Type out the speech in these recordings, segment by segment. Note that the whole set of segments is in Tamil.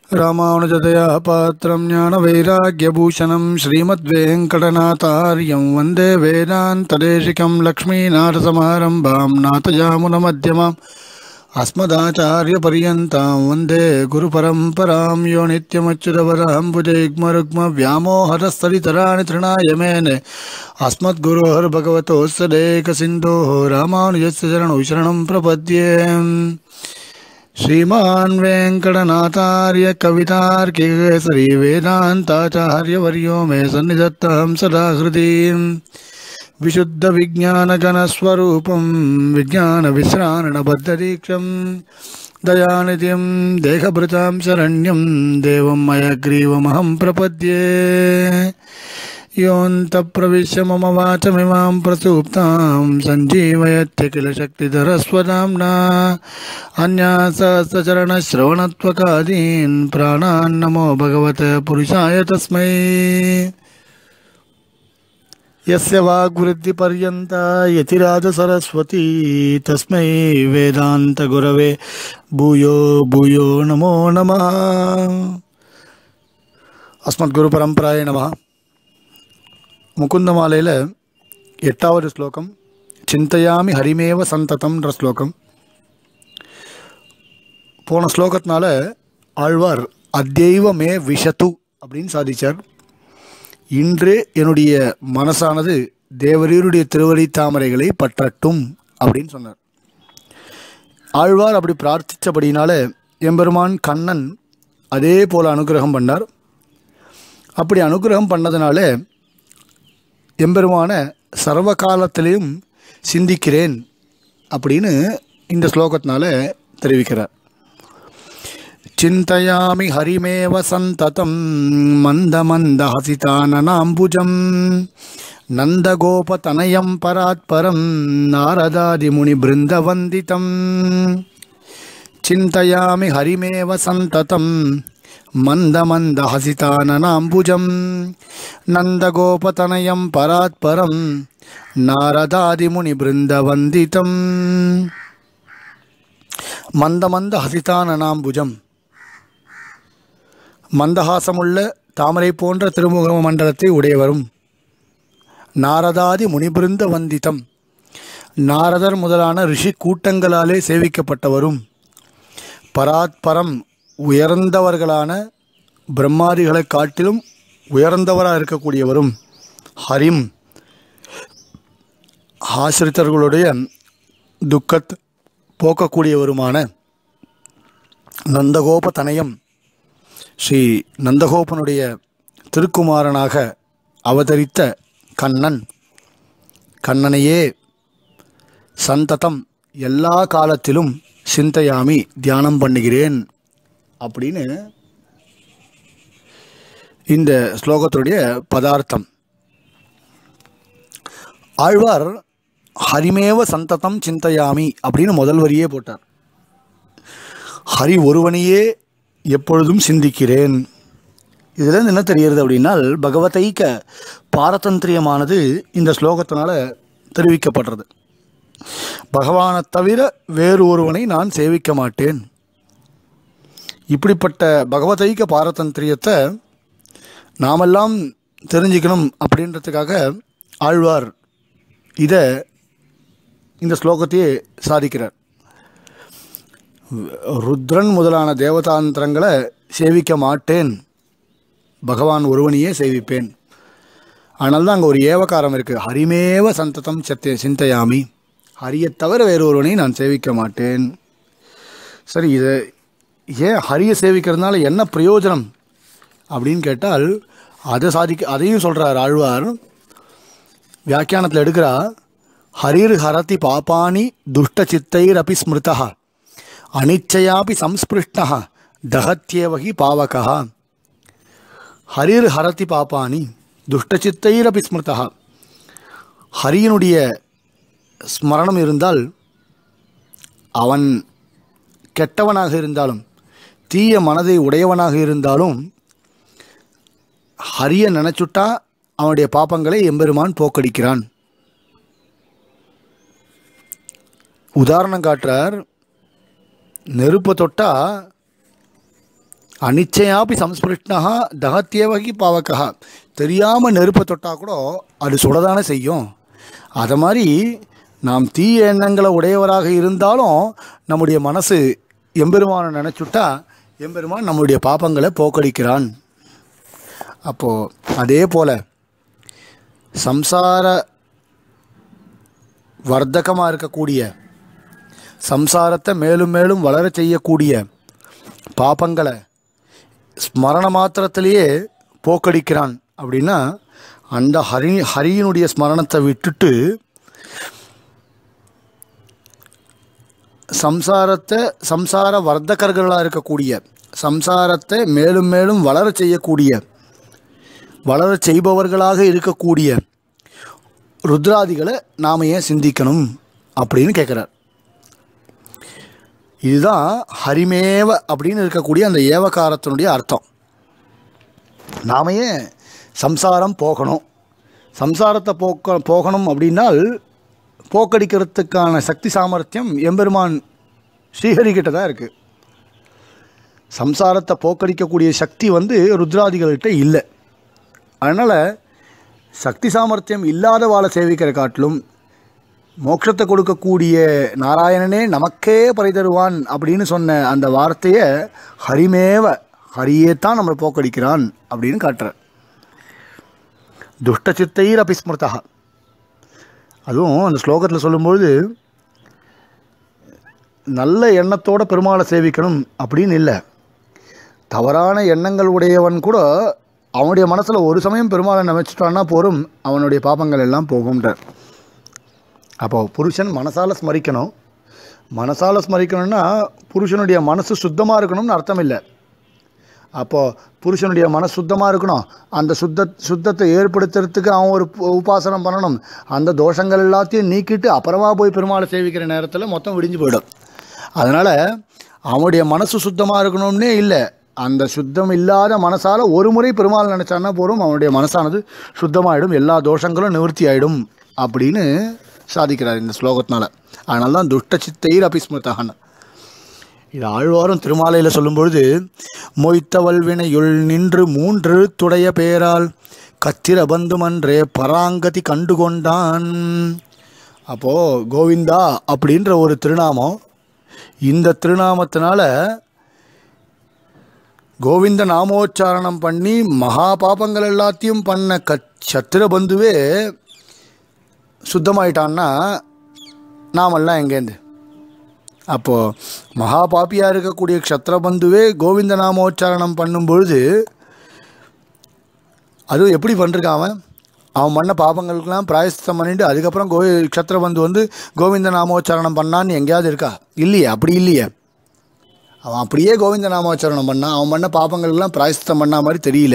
रामानुजतया पात्रं ज्ञानवैराग्यभूषणं श्रीमद्वेङ्कटनाथार्यं वन्दे वेदान्तदेशिकं लक्ष्मीनाथसमारम्भां नाथयामुनमध्यमाम् अस्मदाचार्यपर्यन्तां वन्दे गुरुपरम्परां यो नित्यमच्युतवराम्बुजैग्मरुग्मव्यामोहरस्तरितराणि तृणाय मेने अस्मद्गुरोर्भगवतोऽस्सदेकसिन्धोः रामानुजस्य चरणौ शरणं प्रपद्ये श्रीमान् वेङ्कटनाथार्य कवितार्किकेसरी वेदान्ताचार्यवर्यो मे सन्निधत्तां सदा हृदीम् विशुद्धविज्ञानगणस्वरूपं विज्ञानविश्राणबद्धदीक्षं दयानिधिं देहभृतां शरण्यं देवं मयग्रीवमहं प्रपद्ये योऽन्तप्रविश्य मम वाचमिमां प्रसूप्तां सञ्जीवयत्य किल शक्तिधरस्वदाम्ना अन्यासहस्रचरणश्रवणत्वकादीन् प्राणान्नमो भगवते पुरुषाय तस्मै यस्य वाग्वृद्धिपर्यन्ता यतिराजसरस्वती तस्मै वेदान्तगुरवे भूयो भूयो नमो नमः அஸ்மத்குருபரம்பராய நம முகுந்தமாலையில் எட்டாவது ஸ்லோகம் சிந்தையாமி ஹரிமேவ சந்ததம்ன்ற ஸ்லோகம் போன ஸ்லோகத்தினால ஆழ்வார் அத்தெய்வ மே விஷத்து அப்படின்னு சாதிச்சார் இன்று என்னுடைய மனசானது தேவரீருடைய திருவடி தாமரைகளை பற்றட்டும் அப்படின்னு சொன்னார் ஆழ்வார் அப்படி பிரார்த்தித்தபடினால எம்பெருமான் கண்ணன் அதே போல் அனுகிரகம் பண்ணார் அப்படி அனுகிரகம் பண்ணதுனால எம்பெருமான சர்வ காலத்திலையும் சிந்திக்கிறேன் அப்படின்னு இந்த ஸ்லோகத்தினால தெரிவிக்கிறார் चिन्तयामि हरिमेव सन्ततं मन्दमन्दहसिताननाम्बुजं नन्दगोपतनयं परात्परं नारदादिमुनिबृन्दवन्दितं चिन्तयामि हरिमेव सन्ततं मन्दमन्दहसिताननाम्बुजं नन्दगोपतनयं परात्परं नारदादिमुनिबृन्दवन्दितं மந்தமந்த மந்தஹாசமுள்ள தாமரை போன்ற திருமுக மண்டலத்தை உடையவரும் நாரதாதி முனிபிருந்த வந்திதம் நாரதர் முதலான ரிஷி கூட்டங்களாலே சேவிக்கப்பட்டவரும் பராத்பரம் உயர்ந்தவர்களான பிரம்மாதிகளை காட்டிலும் உயர்ந்தவராக இருக்கக்கூடியவரும் ஹரிம் ஆசிரித்தர்களுடைய துக்கத் போக்கக்கூடியவருமான நந்தகோப தனயம் ஸ்ரீ நந்தகோபனுடைய திருக்குமாரனாக அவதரித்த கண்ணன் கண்ணனையே சந்ததம் எல்லா காலத்திலும் சிந்தையாமி தியானம் பண்ணுகிறேன் அப்படின்னு இந்த ஸ்லோகத்துடைய பதார்த்தம் ஆழ்வார் ஹரிமேவ சந்ததம் சிந்தையாமி அப்படின்னு முதல் வரியே போட்டார் ஹரி ஒருவனையே எப்பொழுதும் சிந்திக்கிறேன் இதில் என்ன தெரிகிறது அப்படின்னால் பகவதைக்க பாரதந்திரியமானது இந்த ஸ்லோகத்தினால தெரிவிக்கப்படுறது பகவானை தவிர வேறு ஒருவனை நான் சேவிக்க மாட்டேன் இப்படிப்பட்ட பகவதைக்க பாரதந்திரியத்தை நாமெல்லாம் தெரிஞ்சுக்கணும் அப்படின்றதுக்காக ஆழ்வார் இதை இந்த ஸ்லோகத்தையே சாதிக்கிறார் ருத்ரன் முதலான தேவதாந்திரங்களை சேவிக்க மாட்டேன் பகவான் ஒருவனையே சேவிப்பேன் ஆனால் தான் அங்கே ஒரு ஏவகாரம் இருக்குது ஹரிமேவ சந்ததம் சத்திய சிந்தையாமி ஹரியை தவிர வேறு ஒருவனை நான் சேவிக்க மாட்டேன் சரி இதை ஏன் ஹரியை சேவிக்கிறதுனால என்ன பிரயோஜனம் அப்படின்னு கேட்டால் அதை சாதிக்க அதையும் சொல்கிறார் ஆழ்வார் வியாக்கியானத்தில் எடுக்கிறா ஹரிர் ஹரதி பாப்பானி துஷ்ட சித்தைரபி ஸ்மிருதா அனிச்சயாபி சம்ஸ்பிருஷ்ண தகத்யேவகி பாவகா ஹரிர் ஹரதி பாப்பானி துஷ்டச்சித்தைரபி ஸ்மிருதா ஹரியனுடைய ஸ்மரணம் இருந்தால் அவன் கெட்டவனாக இருந்தாலும் தீய மனதை உடையவனாக இருந்தாலும் ஹரிய நினச்சுட்டா அவனுடைய பாப்பங்களை எம்பெருமான் போக்கடிக்கிறான் உதாரணம் காட்டுறார் நெருப்பை தொட்டால் அனிச்சையாப்பி சம்ஸ்பிருஷ்ணா தகத்தியவகி பாவக்கா தெரியாமல் நெருப்பை தொட்டால் கூட அது சுடதானே செய்யும் அதை மாதிரி நாம் தீய எண்ணங்களை உடையவராக இருந்தாலும் நம்முடைய மனசு எம்பெருமானை நினச்சுட்டா எம்பெருமான் நம்முடைய பாப்பங்களை போக்கடிக்கிறான் அப்போது அதே போல் சம்சார வர்த்தகமாக இருக்கக்கூடிய சம்சாரத்தை மேலும் மேலும் வளர செய்யக்கூடிய பாப்பங்களை ஸ்மரண மாத்திரத்திலேயே போக்கடிக்கிறான் அப்படின்னா அந்த ஹரி ஹரியினுடைய ஸ்மரணத்தை விட்டுட்டு சம்சாரத்தை சம்சார வர்த்தகர்களாக இருக்கக்கூடிய சம்சாரத்தை மேலும் மேலும் வளர செய்யக்கூடிய வளர செய்பவர்களாக இருக்கக்கூடிய ருத்ராதிகளை நாம் ஏன் சிந்திக்கணும் அப்படின்னு கேட்குறார் இதுதான் ஹரிமேவ அப்படின்னு இருக்கக்கூடிய அந்த ஏவகாரத்தினுடைய அர்த்தம் நாம ஏன் சம்சாரம் போகணும் சம்சாரத்தை போக்க போகணும் அப்படின்னால் போக்கடிக்கிறதுக்கான சக்தி சாமர்த்தியம் எம்பெருமான் ஸ்ரீஹரிக்கிட்ட தான் இருக்குது சம்சாரத்தை போக்கடிக்கக்கூடிய சக்தி வந்து ருத்ராதிகள்கிட்ட இல்லை அதனால் சக்தி சாமர்த்தியம் இல்லாத வாழை சேவிக்கிற காட்டிலும் மோட்சத்தை கொடுக்கக்கூடிய நாராயணனே நமக்கே பறை தருவான் அப்படின்னு சொன்ன அந்த வார்த்தையை ஹரிமேவ ஹரியே தான் நம்மளை போக்கடிக்கிறான் அப்படின்னு காட்டுறார் துஷ்ட சித்தைர் அபிஸ்மிருதா அதுவும் அந்த ஸ்லோகத்தில் சொல்லும்பொழுது நல்ல எண்ணத்தோட பெருமாளை சேவிக்கணும் அப்படின்னு இல்லை தவறான எண்ணங்கள் உடையவன் கூட அவனுடைய மனசில் ஒரு சமயம் பெருமாளை நினைச்சிட்டான்னா போரும் அவனுடைய பாபங்கள் எல்லாம் போகும்ன்றார் அப்போ புருஷன் மனசால் ஸ்மரிக்கணும் மனசால் ஸ்மரிக்கணும்னா புருஷனுடைய மனசு சுத்தமாக இருக்கணும்னு அர்த்தம் இல்லை அப்போது புருஷனுடைய மனசு சுத்தமாக இருக்கணும் அந்த சுத்த சுத்தத்தை ஏற்படுத்துறதுக்கு அவன் ஒரு உப- உபாசனம் பண்ணணும் அந்த தோஷங்கள் எல்லாத்தையும் நீக்கிட்டு அப்புறமா போய் பெருமாளை சேவிக்கிற நேரத்தில் மொத்தம் விடிஞ்சு போயிடும் அதனால் அவனுடைய மனசு சுத்தமாக இருக்கணும்னே இல்லை அந்த சுத்தம் இல்லாத மனசால் ஒரு முறை பெருமாள் நினச்சான்னா போதும் அவனுடைய மனசானது சுத்தமாயிடும் எல்லா தோஷங்களும் நிவர்த்தி ஆயிடும் அப்படின்னு சாதிக்கிறார் இந்த ஸ்லோகத்தினால அதனால தான் துஷ்ட சித்தைர் அபிஸ்மிருத்தகன் இது ஆழ்வாரும் திருமாலையில் சொல்லும்பொழுது மொய்த்தவல் வினையுள் நின்று மூன்று துடைய பேரால் கத்திர பந்துமன்றே பராங்கதி கண்டுகொண்டான் அப்போது கோவிந்தா அப்படின்ற ஒரு திருநாமம் இந்த திருநாமத்தினால கோவிந்த நாமோச்சாரணம் பண்ணி மகா பாபங்கள் எல்லாத்தையும் பண்ண கத் சத்திரபந்துவே சுத்தமாயிட்டான்னா நாமெல்லாம் எங்கேருந்து அப்போது மகா பாப்பியாக இருக்கக்கூடிய க்ஷத்ரபந்துவே கோவிந்த நாமோச்சாரணம் பண்ணும் பொழுது அதுவும் எப்படி பண்ணிருக்கான் அவன் அவன் பண்ண பாபங்களுக்கெல்லாம் பிராயசித்தம் பண்ணிட்டு அதுக்கப்புறம் கோ க்ஷத்ரபந்து வந்து கோவிந்த நாமோச்சாரணம் பண்ணான்னு எங்கேயாவது இருக்கா இல்லையே அப்படி இல்லையே அவன் அப்படியே கோவிந்த நாமோச்சாரணம் பண்ணான் அவன் பண்ண பாபங்களுக்கெல்லாம் பிராயசித்தம் பண்ண மாதிரி தெரியல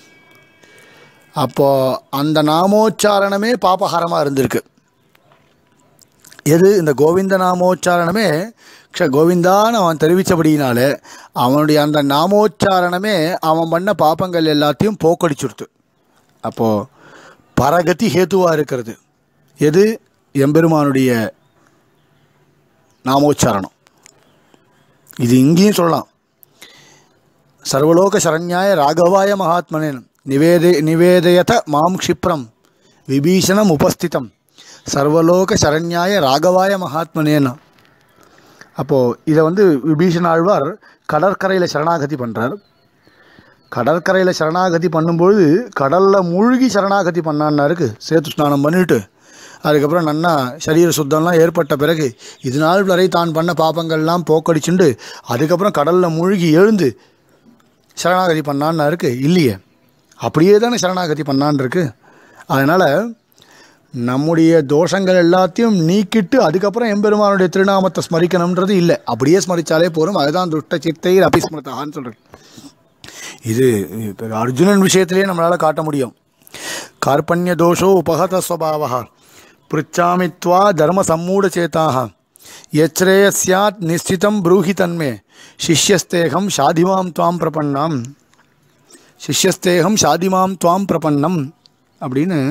அப்போது அந்த நாமோச்சாரணமே பாபஹாரமாக இருந்திருக்கு எது இந்த கோவிந்த நாமோச்சாரணமே க்ஷ கோவிந்தான்னு அவன் தெரிவித்தபடியினால அவனுடைய அந்த நாமோச்சாரணமே அவன் பண்ண பாப்பங்கள் எல்லாத்தையும் போக்கடிச்சுடுத்து அப்போது பரகதி ஹேத்துவாக இருக்கிறது எது எம்பெருமானுடைய நாமோச்சாரணம் இது இங்கேயும் சொல்லலாம் சர்வலோக சரண்யாய ராகவாய மகாத்மனேன் நிவேதே நிவேதயத மாம் க்ஷிப்ரம் விபீஷணம் உபஸ்திதம் சர்வலோக சரண்யாய ராகவாய மகாத்மனேன் அப்போது இதை வந்து விபீஷண ஆழ்வார் கடற்கரையில் சரணாகதி பண்ணுறார் கடற்கரையில் சரணாகதி பண்ணும்பொழுது கடலில் மூழ்கி சரணாகதி பண்ணான்னா இருக்கு சேத்து ஸ்நானம் பண்ணிட்டு அதுக்கப்புறம் நன்னா சரீர சுத்தம்லாம் ஏற்பட்ட பிறகு இது நாள் வரை தான் பண்ண பாப்பங்கள்லாம் போக்கடிச்சுண்டு அதுக்கப்புறம் கடலில் மூழ்கி எழுந்து சரணாகதி பண்ணான்னா இருக்கு இல்லையே அப்படியே தானே சரணாகதி பண்ணான் இருக்கு அதனால் நம்முடைய தோஷங்கள் எல்லாத்தையும் நீக்கிட்டு அதுக்கப்புறம் எம்பெருமானுடைய திருநாமத்தை ஸ்மரிக்கணுன்றது இல்லை அப்படியே ஸ்மரித்தாலே போதும் அதுதான் துஷ்ட சித்தை அபிஸ்மிருதான்னு சொல்கிறேன் இது இப்ப அர்ஜுனன் விஷயத்திலேயே நம்மளால் காட்ட முடியும் கார்பண்ய தோஷோ உபகத ஸ்வபாவா பிருச்சாமித்வா தர்ம சம்மூடச்சேதாக யச்ரேய சியாத் நிச்சிதம் ப்ரூஹி தன்மே சிஷ்யஸ்தேகம் ஷாதிமாம் துவாம் பிரபன்னாம் சிஷ்யஸ்தேகம் ஷாதிமாம் துவாம் பிரபன்னம் அப்படின்னு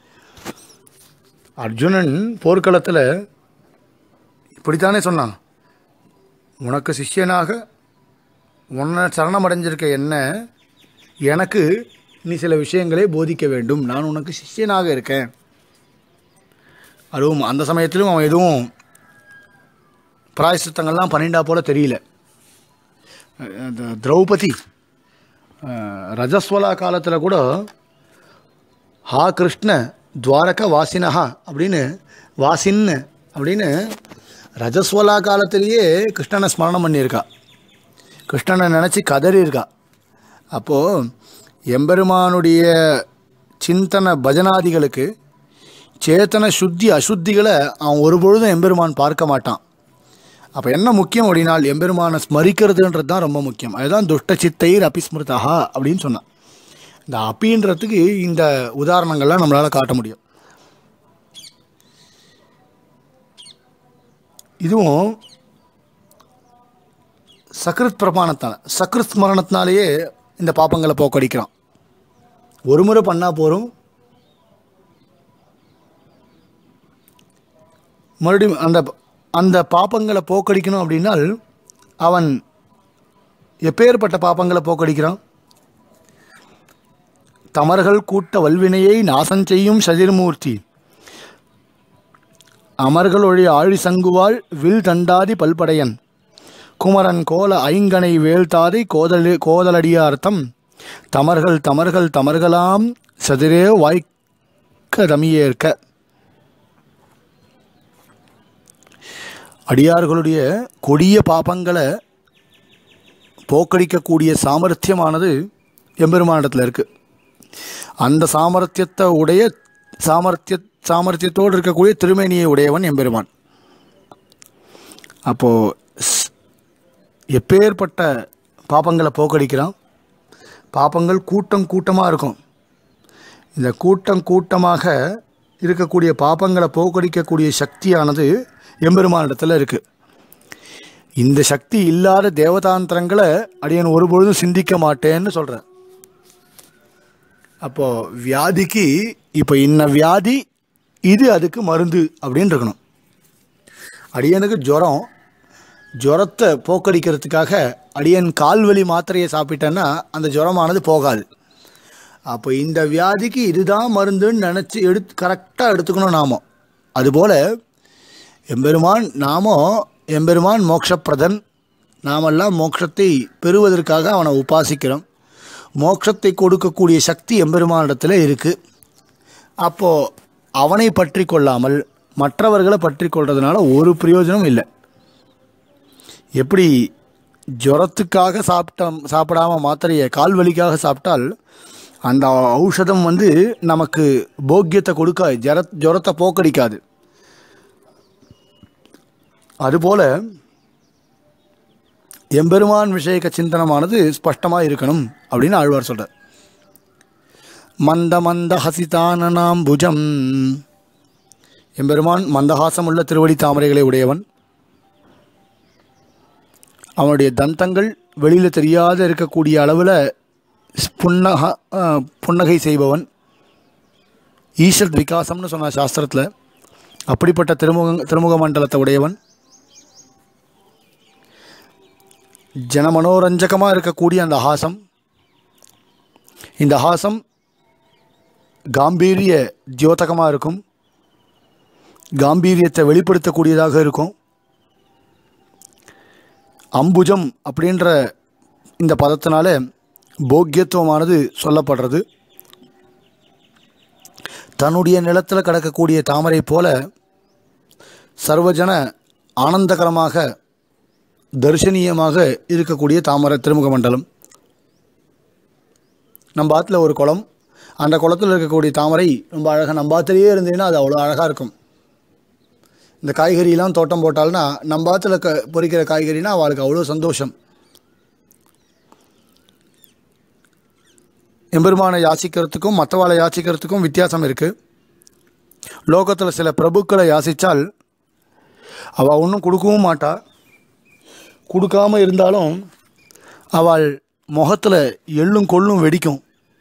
அர்ஜுனன் போர்க்களத்தில் இப்படித்தானே சொன்னான் உனக்கு சிஷ்யனாக உன்னை சரணமடைஞ்சிருக்க என்ன எனக்கு நீ சில விஷயங்களை போதிக்க வேண்டும் நான் உனக்கு சிஷ்யனாக இருக்கேன் அதுவும் அந்த சமயத்திலும் அவன் எதுவும் பிராயசித்தங்கள்லாம் பண்ணிண்டா போல தெரியல அந்த திரௌபதி அஹ், ரஜஸ்வலா காலத்தில் கூட ஹா கிருஷ்ண துவாரக வாசினஹா அப்படின்னு வாசின்னு அப்படின்னு ரஜஸ்வலா காலத்திலேயே கிருஷ்ணனை ஸ்மரணம் பண்ணியிருக்கா கிருஷ்ணனை நினச்சி கதறி இருக்கா அப்போது எம்பெருமானுடைய சிந்தன பஜனாதிகளுக்கு சேத்தன சுத்தி அசுத்திகளை அவன் ஒரு பொழுதும் எம்பெருமான் பார்க்க மாட்டான் அப்போ என்ன முக்கியம் அப்படின்னால் எம்பெருமானை ஸ்மரிக்கிறதுன்றது தான் ரொம்ப முக்கியம் அதுதான் துஷ்ட சித்தைர் அபிஸ்மிருதா அப்படின்னு சொன்னான் இந்த அப்பின்றதுக்கு இந்த உதாரணங்கள்லாம் நம்மளால் காட்ட முடியும் இதுவும் சக்ருத் பிரமாணத்தால் சக்ருத் ஸ்மரணத்தினாலேயே இந்த பாப்பங்களை போக்கடிக்கிறான் ஒரு முறை பண்ணால் போகிறோம் மறுபடியும் அந்த அந்த பாப்பங்களை போக்கடிக்கணும் அப்படின்னால் அவன் எப்பேற்பட்ட பாப்பங்களை போக்கடிக்கிறான் தமர்கள் கூட்ட வல்வினையை நாசம் செய்யும் சதிர்மூர்த்தி அமர்கள் ஒழி ஆழி சங்குவாள் வில் தண்டாதி பல்படையன் குமரன் கோல ஐங்கனை வேள்தாதை கோதலி கோதலடியார்த்தம் தமர்கள் தமர்கள் தமர்களாம் சதிரே வாய்க்க தமியேற்க அடியார்களுடைய கொடிய பாபங்களை போக்கடிக்கக்கூடிய சாமர்த்தியமானது எம்பெருமானிடத்தில் இருக்குது அந்த சாமர்த்தியத்தை உடைய சாமர்த்திய சாமர்த்தியத்தோடு இருக்கக்கூடிய திருமேனியை உடையவன் எம்பெருமான் அப்போது எப்பேற்பட்ட பாப்பங்களை போக்கடிக்கிறான் பாப்பங்கள் கூட்டம் கூட்டமாக இருக்கும் இந்த கூட்டம் கூட்டமாக இருக்கக்கூடிய பாப்பங்களை போக்கடிக்கக்கூடிய சக்தியானது எம்பெருமானிடத்தில் இருக்குது இந்த சக்தி இல்லாத தேவதாந்திரங்களை அடியன் ஒருபொழுதும் சிந்திக்க மாட்டேன்னு சொல்கிறேன் அப்போது வியாதிக்கு இப்போ இன்ன வியாதி இது அதுக்கு மருந்து அப்படின்னு இருக்கணும் அடியனுக்கு ஜுரம் ஜுரத்தை போக்கடிக்கிறதுக்காக அடியன் கால்வலி மாத்திரையை சாப்பிட்டேன்னா அந்த ஜுரமானது போகாது அப்போ இந்த வியாதிக்கு இதுதான் மருந்துன்னு நினச்சி எடுத்து கரெக்டாக எடுத்துக்கணும் நாம அதுபோல் எம்பெருமான் நாமோ எம்பெருமான் மோட்சப்பிரதன் நாமெல்லாம் மோட்சத்தை பெறுவதற்காக அவனை உபாசிக்கிறோம் மோட்சத்தை கொடுக்கக்கூடிய சக்தி எம்பெருமானிடத்தில் இருக்குது அப்போது அவனை பற்றி கொள்ளாமல் மற்றவர்களை பற்றி கொள்றதுனால ஒரு பிரயோஜனம் இல்லை எப்படி ஜுரத்துக்காக சாப்பிட்ட சாப்பிடாம மாத்திரையை கால் வலிக்காக சாப்பிட்டால் அந்த ஔஷதம் வந்து நமக்கு போக்கியத்தை கொடுக்காது ஜர ஜுரத்தை போக்கடிக்காது அதுபோல் எம்பெருமான் விஷயக்க சிந்தனமானது ஸ்பஷ்டமாக இருக்கணும் அப்படின்னு ஆழ்வார் சொல்கிறார் மந்த மந்த ஹசிதானனாம் புஜம் எம்பெருமான் மந்தஹாசம் உள்ள திருவடி தாமரைகளை உடையவன் அவனுடைய தந்தங்கள் வெளியில் தெரியாத இருக்கக்கூடிய அளவில் புன்னக புன்னகை செய்பவன் ஈஷத் விகாசம்னு சொன்ன சாஸ்திரத்தில் அப்படிப்பட்ட திருமுக திருமுக மண்டலத்தை உடையவன் ஜனமனோரஞ்சகமாக இருக்கக்கூடிய அந்த ஹாசம் இந்த ஹாசம் காம்பீரிய தியோதகமாக இருக்கும் காம்பீரியத்தை வெளிப்படுத்தக்கூடியதாக இருக்கும் அம்புஜம் அப்படின்ற இந்த பதத்தினால போக்கியத்துவமானது சொல்லப்படுறது தன்னுடைய நிலத்தில் கிடக்கக்கூடிய தாமரை போல சர்வஜன ஆனந்தகரமாக தரிசனீயமாக இருக்கக்கூடிய தாமரை திருமுக மண்டலம் நம்ம ஆற்றுல ஒரு குளம் அந்த குளத்தில் இருக்கக்கூடிய தாமரை ரொம்ப அழகாக நம்ம ஆற்றுலேயே இருந்ததுன்னா அது அவ்வளோ அழகாக இருக்கும் இந்த காய்கறியெலாம் தோட்டம் போட்டால்னா நம்ம ஆற்றுல க பொறிக்கிற காய்கறினா அவளுக்கு அவ்வளோ சந்தோஷம் எம்பெருமானை யாசிக்கிறதுக்கும் மற்றவாளை யாசிக்கிறதுக்கும் வித்தியாசம் இருக்குது லோகத்தில் சில பிரபுக்களை யாசித்தால் அவள் ஒன்றும் கொடுக்கவும் மாட்டா கொடுக்காம இருந்தாலும் அவள் முகத்தில் எள்ளும் கொள்ளும் வெடிக்கும்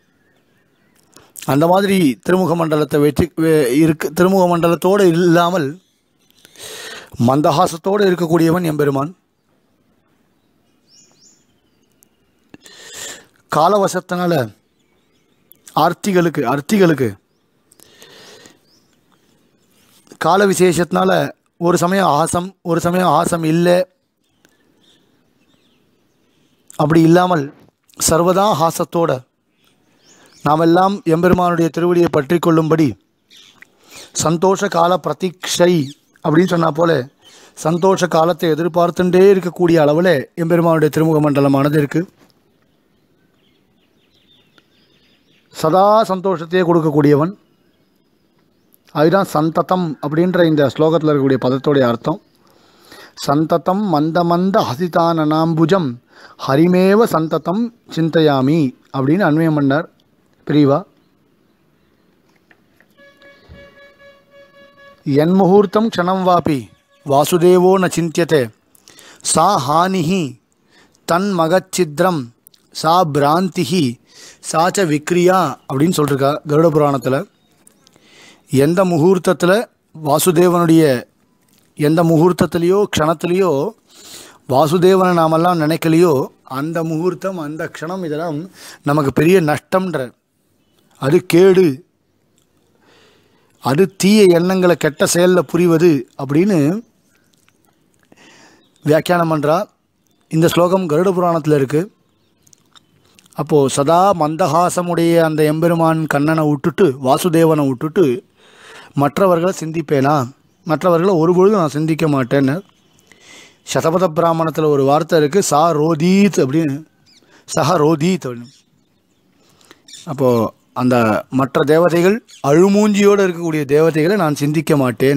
அந்த மாதிரி திருமுக மண்டலத்தை வெற்றி வே- இருக்கு திருமுக மண்டலத்தோடு இல்லாமல் மந்தஹாசத்தோடு இருக்கக்கூடியவன் எம்பெருமான் காலவசத்தினால ஆர்த்திகளுக்கு அர்த்திகளுக்கு கால விசேஷத்தினால ஒரு சமயம் ஆசம் ஒரு சமயம் ஆசம் இல்லை அப்படி இல்லாமல் சர்வதா ஹாசத்தோட நாமெல்லாம் எம்பெருமானுடைய திருவடியை பற்றி கொள்ளும்படி சந்தோஷ கால பிரதீட்சை அப்படின்னு சொன்னா போல சந்தோஷ காலத்தை எதிர்பார்த்துட்டே இருக்கக்கூடிய அளவில் எம்பெருமானுடைய திருமுக மண்டலமானது இருக்கு சதா சந்தோஷத்தையே கொடுக்கக்கூடியவன் அதுதான் சந்ததம் அப்படின்ற இந்த ஸ்லோகத்தில் இருக்கக்கூடிய பதத்தோடைய அர்த்தம் சந்ததம் மந்த மந்த ஹசிதானனாம்புஜம் ஹரிமேவ சந்ததம் சிந்தையாமி அப்படின்னு அன்வயம் பண்ணார் பிரிவா என் முகூர்த்தம் க்ஷணம் வாபி வாசுதேவோ ந சிந்தியதே சா ஹானிஹி தன் மகச்சித்ரம் சா பிராந்திஹி சாச்ச விக்ரியா அப்படின்னு சொல்லிருக்கா கருட புராணத்தில் எந்த முகூர்த்தத்தில் வாசுதேவனுடைய எந்த முகூர்த்தத்திலேயோ க்ஷணத்திலேயோ வாசுதேவனை நாமெல்லாம் நினைக்கலையோ அந்த முகூர்த்தம் அந்த க்ஷணம் இதெல்லாம் நமக்கு பெரிய நஷ்டம்ன்ற அது கேடு அது தீய எண்ணங்களை கெட்ட செயலில் புரிவது அப்படின்னு வியாக்கியானம் பண்ணுறா இந்த ஸ்லோகம் கருட புராணத்தில் இருக்குது அப்போது சதா மந்தஹாசமுடைய அந்த எம்பெருமான் கண்ணனை விட்டுட்டு வாசுதேவனை விட்டுட்டு மற்றவர்களை சிந்திப்பேனா மற்றவர்களை ஒருபொழுதும் நான் சிந்திக்க மாட்டேன்னு சதபத பிராமணத்தில் ஒரு வார்த்தை இருக்குது சா ரோதீத் அப்படின்னு சஹ ரோதீத் அப்படின்னு அப்போது அந்த மற்ற தேவதைகள் அழுமூஞ்சியோடு இருக்கக்கூடிய தேவதைகளை நான் சிந்திக்க மாட்டேன்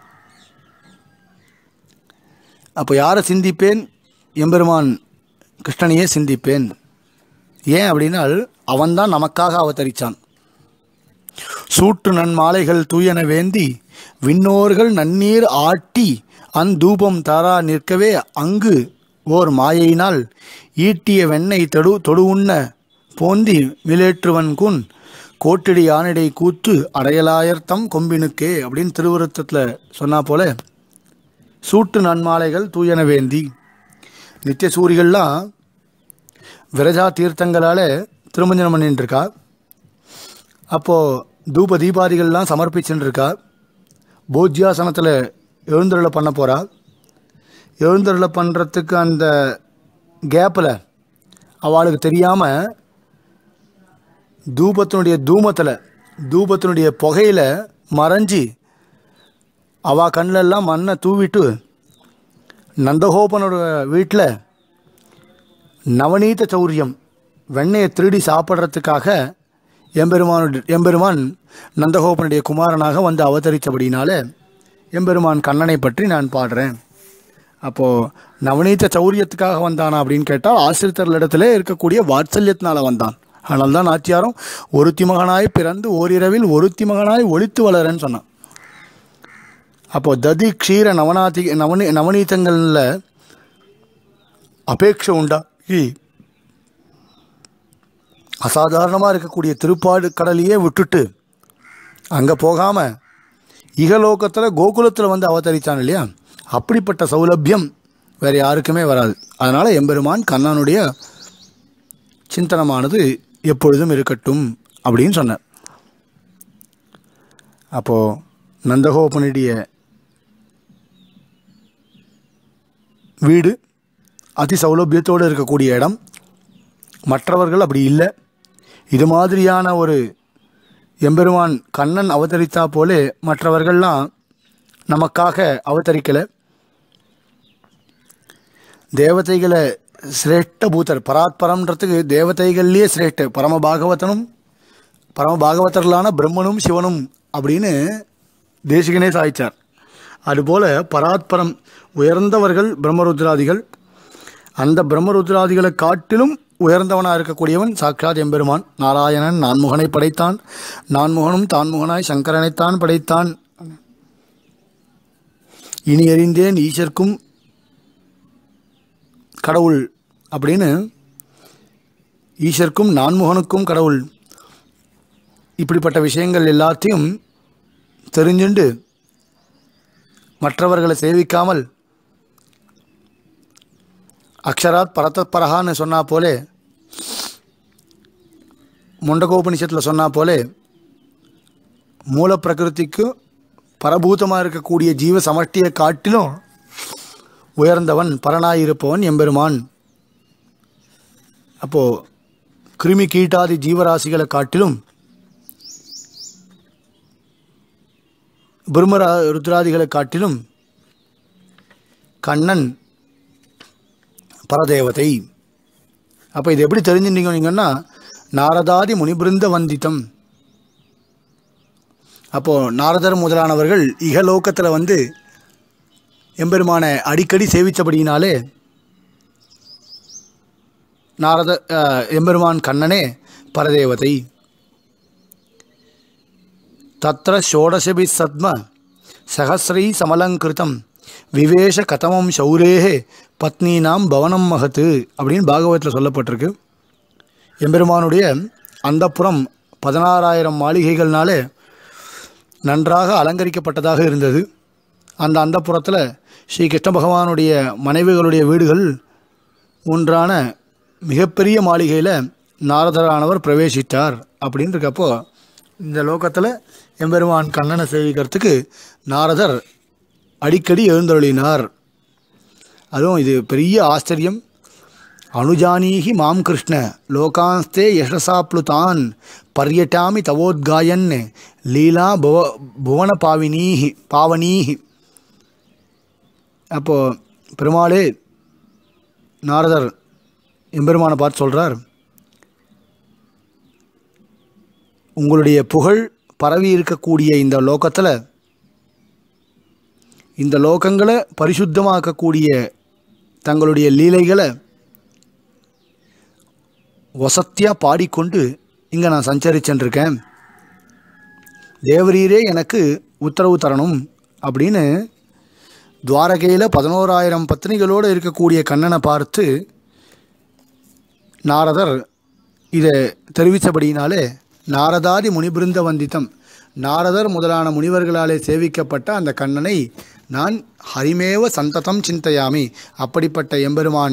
அப்போ யாரை சிந்திப்பேன் எம்பெருமான் கிருஷ்ணனையே சிந்திப்பேன் ஏன் அப்படின்னால் அவன்தான் நமக்காக அவதரித்தான் சூட்டு நன்மாலைகள் தூயன வேந்தி விண்ணோர்கள் நன்னீர் ஆட்டி அந்தூபம் தாரா நிற்கவே அங்கு ஓர் மாயையினால் ஈட்டிய வெண்ணெய் தொடு தொடு உண்ண போந்தி மிலேற்றுவன் குன் கோட்டிடி யானிடை கூத்து அடையலாயர்த்தம் கொம்பினுக்கே அப்படின்னு திருவுருத்தத்தில் சொன்னா போல சூட்டு நன்மாலைகள் தூயன வேந்தி நித்திய சூரிகள்லாம் விரஜா தீர்த்தங்களால் திருமஞ்சனம் பண்ணிட்டு இருக்கா அப்போது தூப தீபாதிகள்லாம் சமர்ப்பிச்சுட்டு இருக்கா போஜ்யாசனத்தில் எழுந்தருளை பண்ண போகிறா எழுந்தருளை பண்ணுறதுக்கு அந்த கேப்பில் அவளுக்கு தெரியாமல் தூபத்தினுடைய தூமத்தில் தூபத்தினுடைய புகையில் மறைஞ்சி அவ கண்ணிலெல்லாம் மண்ணை தூவிட்டு நந்தகோபனோட வீட்டில் நவநீத சௌரியம் வெண்ணெயை திருடி சாப்பிட்றதுக்காக எம்பெருமானுடைய எம்பெருமான் நந்தகோபனுடைய குமாரனாக வந்து அவதரித்தபடினால எம்பெருமான் கண்ணனை பற்றி நான் பாடுறேன் அப்போது நவநீத சௌரியத்துக்காக வந்தானா அப்படின்னு கேட்டால் ஆசிரியர்களிடத்துல இருக்கக்கூடிய வாத்சல்யத்தினால வந்தான் ஆனால் தான் நாச்சியாரும் ஒருத்தி மகனாய் பிறந்து ஓரிரவில் ஒருத்தி மகனாய் ஒழித்து வளரன்னு சொன்னான் அப்போது ததி க்ஷீர நவநாதி நவநீ நவநீதங்களில் அபேட்சை உண்டாகி அசாதாரணமாக இருக்கக்கூடிய திருப்பாடு கடலையே விட்டுட்டு அங்கே போகாமல் இகலோகத்தில் கோகுலத்தில் வந்து அவதரித்தான் இல்லையா அப்படிப்பட்ட சௌலபியம் வேறு யாருக்குமே வராது அதனால் எம்பெருமான் கண்ணனுடைய சிந்தனமானது எப்பொழுதும் இருக்கட்டும் அப்படின்னு சொன்னார் அப்போது நந்தகோபனுடைய வீடு அதி சௌலபியத்தோடு இருக்கக்கூடிய இடம் மற்றவர்கள் அப்படி இல்லை இது மாதிரியான ஒரு எம்பெருமான் கண்ணன் அவதரித்தா போலே மற்றவர்கள்லாம் நமக்காக அவதரிக்கலை தேவதைகளை சிரேஷ்ட பூத்தர் பராத்பரம்ன்றதுக்கு தேவதைகள்லேயே சிரேஷ்ட பரம பாகவதனும் பரம பாகவதர்களான பிரம்மனும் சிவனும் அப்படின்னு தேசிகனே சாய்ச்சார் அதுபோல் பராத்பரம் உயர்ந்தவர்கள் பிரம்மருத்ராதிகள் அந்த பிரம்மருத்ராதிகளை காட்டிலும் உயர்ந்தவனாக இருக்கக்கூடியவன் சாட்சாத் எம்பெருமான் நாராயணன் நான்முகனை படைத்தான் நான்முகனும் தான்முகனாய் சங்கரனைத்தான் படைத்தான் இனி அறிந்தேன் ஈசர்க்கும் கடவுள் அப்படின்னு ஈசர்க்கும் நான்முகனுக்கும் கடவுள் இப்படிப்பட்ட விஷயங்கள் எல்லாத்தையும் தெரிஞ்சுண்டு மற்றவர்களை சேவிக்காமல் அக்ஷராத் பரதப்பரகான்னு சொன்னா போலே முண்டகோபனிஷத்தில் சொன்னா போலே மூல பிரகிருதிக்கு பரபூதமாக இருக்கக்கூடிய ஜீவ சமஷ்டியை காட்டிலும் உயர்ந்தவன் பரனாயிருப்பவன் எம்பெருமான் அப்போது கிருமி கீட்டாதி ஜீவராசிகளை காட்டிலும் பிரம்மரா ருத்ராதிகளை காட்டிலும் கண்ணன் பரதேவதை அப்போ இது எப்படி தெரிஞ்சுட்டீங்கன்னா நாரதாதி முனிபிருந்த வந்தித்தம் அப்போது நாரதர் முதலானவர்கள் இகலோகத்தில் வந்து எம்பெருமானை அடிக்கடி சேவித்தபடியினாலே நாரத அஹ், எம்பெருமான் கண்ணனே பரதேவதை தத்திர ஷோடசபி சத்ம சகசிரை சமலங்கிருதம் விவேஷ கதமம் சௌரேஹே பத்னீனாம் பவனம் மகத்து அப்படின்னு பாகவத்தில் சொல்லப்பட்டிருக்கு எம்பெருமானுடைய அந்தப்புறம் பதினாறாயிரம் மாளிகைகள்னாலே நன்றாக அலங்கரிக்கப்பட்டதாக இருந்தது அந்த அந்தப்புறத்தில் ஸ்ரீ கிருஷ்ண பகவானுடைய மனைவிகளுடைய வீடுகள் ஒன்றான மிகப்பெரிய மாளிகையில் நாரதரானவர் பிரவேசித்தார் அப்படின்னு இருக்கப்போ இந்த லோகத்தில் எம்பெருமான் கண்ணனை சேவிக்கிறதுக்கு நாரதர் அடிக்கடி எழுந்தருளினார் அதுவும் இது பெரிய ஆச்சரியம் அனுஜானீகி மாம் கிருஷ்ண லோகாஸ்தே யசசாப்ளுதான் பர்யட்டாமி தவோத்காயன் லீலா புவ புவன பாவினீஹி பாவனீஹி அப்போது பெருமாளே நாரதர் எம்பெருமானை பார்த்து சொல்கிறார் உங்களுடைய புகழ் பரவி இருக்கக்கூடிய இந்த லோகத்தில் இந்த லோகங்களை பரிசுத்தமாக்கக்கூடிய தங்களுடைய லீலைகளை வசத்தியாக பாடிக்கொண்டு இங்கே நான் சஞ்சரிச்சென்றிருக்கேன் தேவரீரே எனக்கு உத்தரவு தரணும் அப்படின்னு துவாரகையில் பதினோராயிரம் பத்னிகளோடு இருக்கக்கூடிய கண்ணனை பார்த்து நாரதர் இதை தெரிவித்தபடியினாலே நாரதாதி முனிபிருந்த வந்தித்தம் நாரதர் முதலான முனிவர்களாலே சேவிக்கப்பட்ட அந்த கண்ணனை நான் ஹரிமேவ சந்ததம் சிந்தையாமி அப்படிப்பட்ட எம்பெருமான்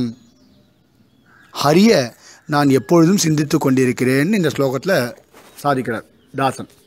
ஹரிய நான் எப்பொழுதும் சிந்தித்து கொண்டிருக்கிறேன்னு இந்த ஸ்லோகத்தில் சாதிக்கிறார் தாசன்